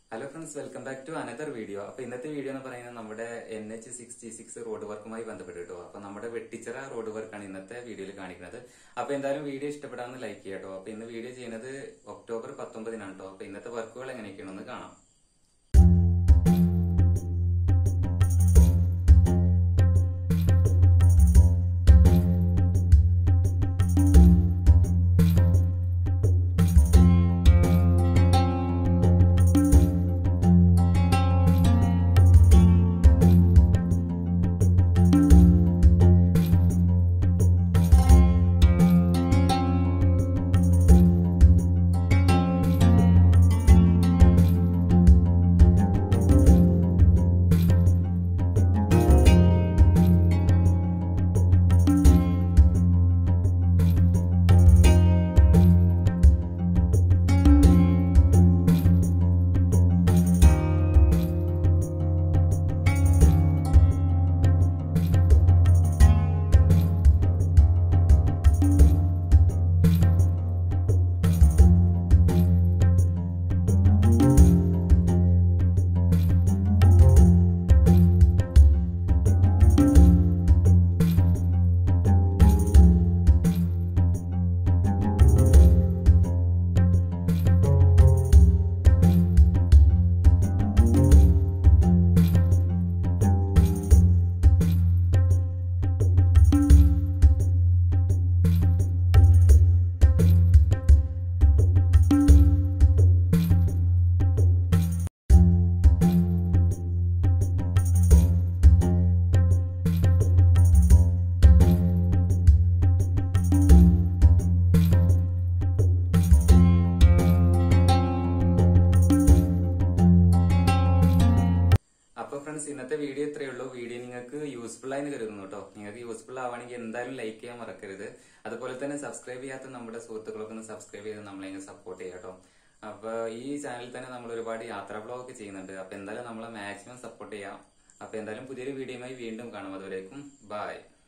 hello friends welcome back to another video അപ്പൊ ഇന്നത്തെ video എന്ന് പറയുന്നത് നമ്മുടെ N H sixty six road വർക്കുമായി ബന്ധപ്പെട്ട് കേട്ടോ അപ്പൊ നമ്മുടെ വെട്ടിച്ചിറ റോഡ് വർക്കാണ് ഇന്നത്തെ വീഡിയോയിൽ കാണിക്കുന്നത് അപ്പൊ എന്തായാലും വീഡിയോ ഇഷ്ടപ്പെടാമെന്ന് ലൈക്ക് ചെയ്യാം കേട്ടോ അപ്പൊ ഇന്ന് വീഡിയോ ചെയ്യുന്നത് ഒക്ടോബർ പത്തൊമ്പതിനാണ് കേട്ടോ അപ്പൊ ഇന്നത്തെ വർക്കുകൾ എങ്ങനെയൊക്കെയാണെന്ന് കാണാം അപ്പൊ ഫ്രണ്ട്സ് ഇന്നത്തെ വീഡിയോ ഇത്രയേ ഉള്ളൂ വീഡിയോ നിങ്ങൾക്ക് യൂസ്ഫുൾ ആയി കരുതുന്നു കേട്ടോ നിങ്ങൾക്ക് യൂസ്ഫുൾ ആവുകയാണെങ്കിൽ എന്തായാലും ലൈക്ക് ചെയ്യാൻ മറക്കരുത് അതുപോലെ തന്നെ സബ്സ്ക്രൈബ് ചെയ്യാത്ത നമ്മുടെ സുഹൃത്തുക്കളൊക്കെ ഒന്ന് സബ്സ്ക്രൈബ് ചെയ്ത് നമ്മളെ സപ്പോർട്ട് ചെയ്യാം കേട്ടോ അപ്പൊ ഈ ചാനലിൽ തന്നെ നമ്മൾ ഒരുപാട് യാത്രാ ബ്ലോഗ് ഒക്കെ ചെയ്യുന്നുണ്ട് അപ്പൊ എന്തായാലും നമ്മളെ മാക്സിമം സപ്പോർട്ട് ചെയ്യാം അപ്പൊ എന്തായാലും പുതിയൊരു വീഡിയോയുമായി വീണ്ടും കാണാം അതുവരേക്കും ബൈ